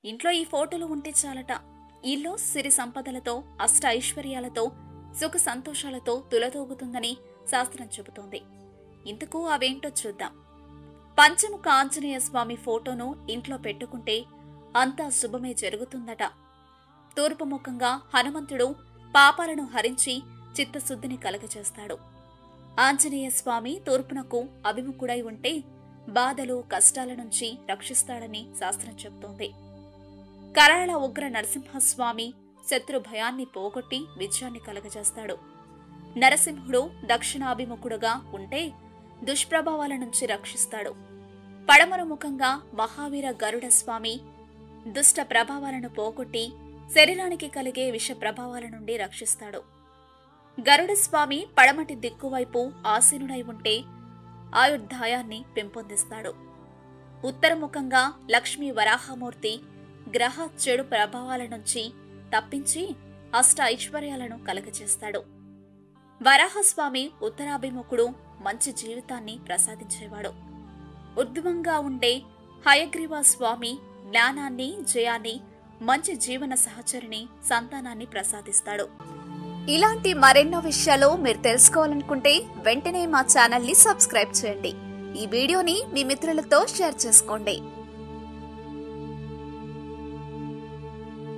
ఇంట్లో ఈ ఫోటోలు ఉంటే చాలట ఇల్లు సిరి సంపదలతో అష్ట ఐశ్వర్యాలతో సుఖ సంతోషాలతో తులతూగుతుందని శాస్త్రం చెబుతోంది ఇంతకు అవేంటో చూద్దాం పంచముఖ ఆంజనేయ స్వామి ఫోటోను ఇంట్లో పెట్టుకుంటే అంతా శుభమే జరుగుతుందట తూర్పుముఖంగా హనుమంతుడు పాపాలను హరించి చిత్తశుద్ధిని కలగజేస్తాడు ఆంజనేయ స్వామి తూర్పునకు అభిముఖుడై ఉంటే బాధలు కష్టాల నుంచి రక్షిస్తాడని శాస్త్రం చెబుతోంది కరాళ ఉగ్ర నరసింహస్వామి శత్రు భయాన్ని పోగొట్టి విజయాన్ని కలగజేస్తాడు నరసింహుడు దక్షిణాభిముఖుడుగా ఉంటే దుష్ప్రభావాల నుంచి రక్షిస్తాడు పడమర ముఖంగా మహావీర గరుడ స్వామి దుష్ట ప్రభావాలను పోగొట్టి శరీరానికి కలిగే విష ప్రభావాల నుండి రక్షిస్తాడు గరుడ స్వామి పడమటి దిక్కువైపు ఆసీనుడై ఉంటే ఆయుర్దాయాన్ని పెంపొందిస్తాడు ఉత్తరముఖంగా లక్ష్మీ వరాహమూర్తి గ్రహ చెడు ప్రభావాల నుంచి తప్పించి అష్ట ఐశ్వర్యాలను కలగజేస్తాడు వరాహస్వామి ఉత్తరాభిముఖుడు మంచి జీవితాన్ని ప్రసాదించేవాడు ఉద్యమంగా ఉండే హయగ్రీవ స్వామి జ్ఞానాన్ని జయాన్ని మంచి జీవన సహచరిని సంతానాన్ని ప్రసాదిస్తాడు ఇలాంటి మరెన్నో విషయాలు మీరు తెలుసుకోవాలనుకుంటే వెంటనే మా ఛానల్ ని సబ్స్క్రైబ్ చేయండి ఈ వీడియోని మీ మిత్రులతో షేర్ చేసుకోండి